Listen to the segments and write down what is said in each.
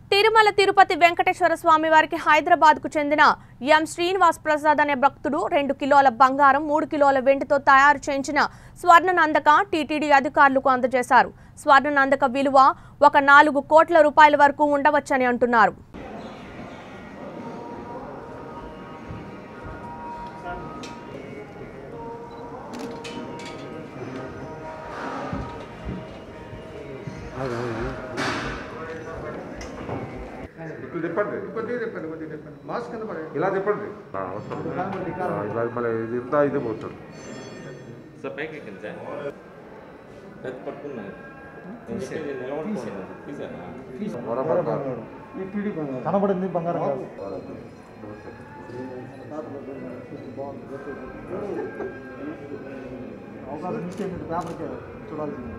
తిరుమల తిరుపతి వెంకటేశ్వర స్వామి వారికి హైదరాబాద్ కు చెందిన ఎం శ్రీనివాస్ ప్రసాద్ అనే భక్తుడు రెండు కిలోల బంగారం మూడు కిలోల వెండితో తయారు చేయించిన స్వర్ణ నందక టీటీడీ అధికారులకు అందజేశారు స్వర్ణ నందక విలువ ఒక నాలుగు కోట్ల రూపాయల వరకు ఉండవచ్చని అంటున్నారు ఇట్లా తిప్పండి కొద్దిగా చెప్పండి కొద్దిగా చెప్పండి మాస్క్ కింద పడే ఇలా తిప్పండి ఆ, వస్తుంది. ఆ, ఇలా మళ్ళీ ఇది ఇంత ఇదే పోతుంది సార్ పైకి ఎక్కింది సార్ అది పట్టుకున్నాను నేను చెప్పేది నిలబడుకోండి తీసారా వర బంగారం. కనబడింది బంగారం కాదు అవకాశం ఇస్తే మీరు పేపర్కి చూడాల్సింది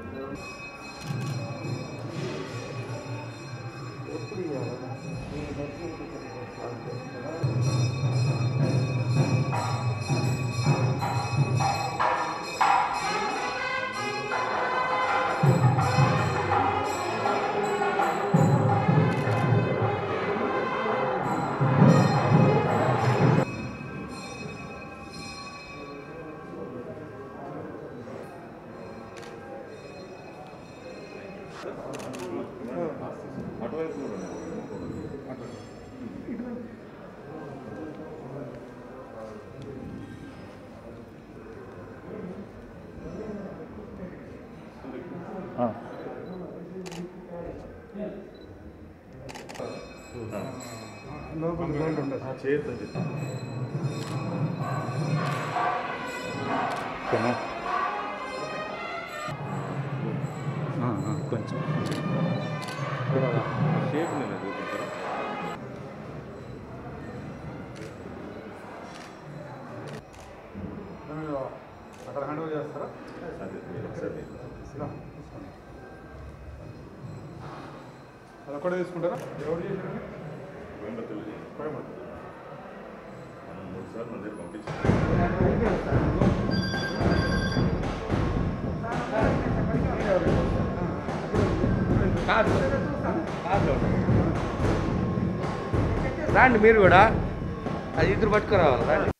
అటువైపు కూడా ఉన్నాయి. లోపల గోల్డ్ ఉండదు షేప్ నేను చూపించారా అక్కడ హ్యాండ్ ఓవర్ చేస్తారా అదే మీరు ఒకసారి అది ఒక్కడే తీసుకుంటారా ఎవరు చేశారండి కోయంబత్తూరు కోయంబత్తూరు. మనం మూడు సార్లు మన దగ్గర పంపించాం రండి మీరు కూడా అది ఇద్దరు పట్టుకురావాలి రండి